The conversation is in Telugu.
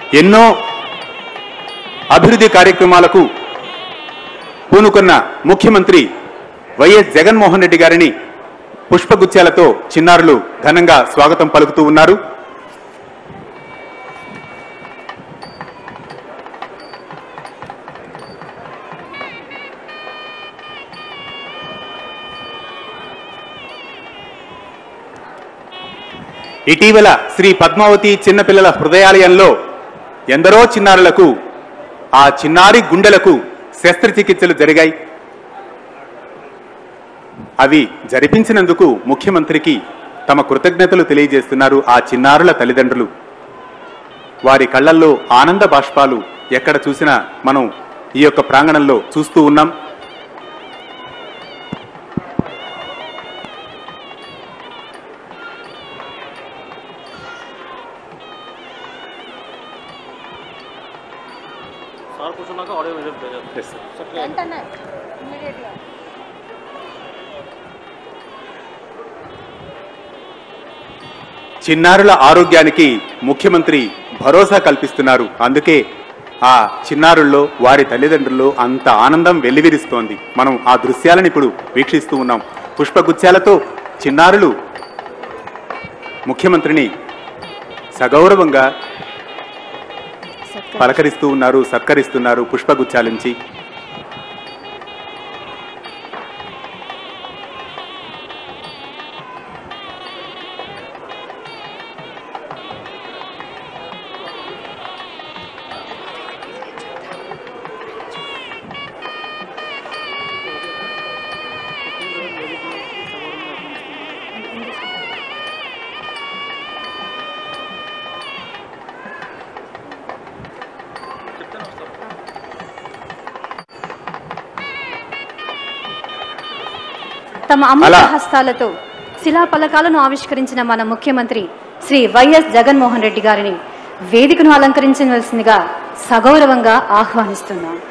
ఎన్నో అభివృద్ధి కార్యక్రమాలకు పూనుకున్న ముఖ్యమంత్రి వైఎస్ జగన్మోహన్ రెడ్డి గారిని పుష్పగుచ్చాలతో చిన్నారులు ఘనంగా స్వాగతం పలుకుతూ ఉన్నారు ఇటీవల శ్రీ పద్మావతి చిన్నపిల్లల హృదయాలయంలో ఎందరో చిన్నారులకు ఆ చిన్నారి గుండెలకు శస్త్రచికిత్సలు జరిగాయి అవి జరిపించినందుకు ముఖ్యమంత్రికి తమ కృతజ్ఞతలు తెలియజేస్తున్నారు ఆ చిన్నారుల తల్లిదండ్రులు వారి కళ్ళల్లో ఆనంద బాష్పాలు ఎక్కడ చూసినా మనం ఈ యొక్క ప్రాంగణంలో చూస్తూ ఉన్నాం సార్ కూర్చున్నాక ఆడియో విజువల్ ప్లే చేస్తాం వెంటనే ఇమీడియట్గా చిన్నారుల ఆరోగ్యానికి ముఖ్యమంత్రి భరోసా కల్పిస్తున్నారు అందుకే ఆ చిన్నారుల్లో వారి తల్లిదండ్రుల్లో అంత ఆనందం వెల్లివిరుస్తోంది మనం ఆ దృశ్యాలను ఇప్పుడు వీక్షిస్తూ ఉన్నాం పుష్పగుచ్చాలతో చిన్నారులు ముఖ్యమంత్రిని సగౌరవంగా పలకరిస్తూ ఉన్నారు సత్కరిస్తున్నారు పుష్పగుచ్చాలించి తమ అమృత అలా. హస్తాలతో శిలా పలకాలను ఆవిష్కరించిన మన ముఖ్యమంత్రి శ్రీ వైఎస్ జగన్మోహన్ రెడ్డి గారిని వేదికను అలంకరించవలసిందిగా సగౌరవంగా ఆహ్వానిస్తున్నాం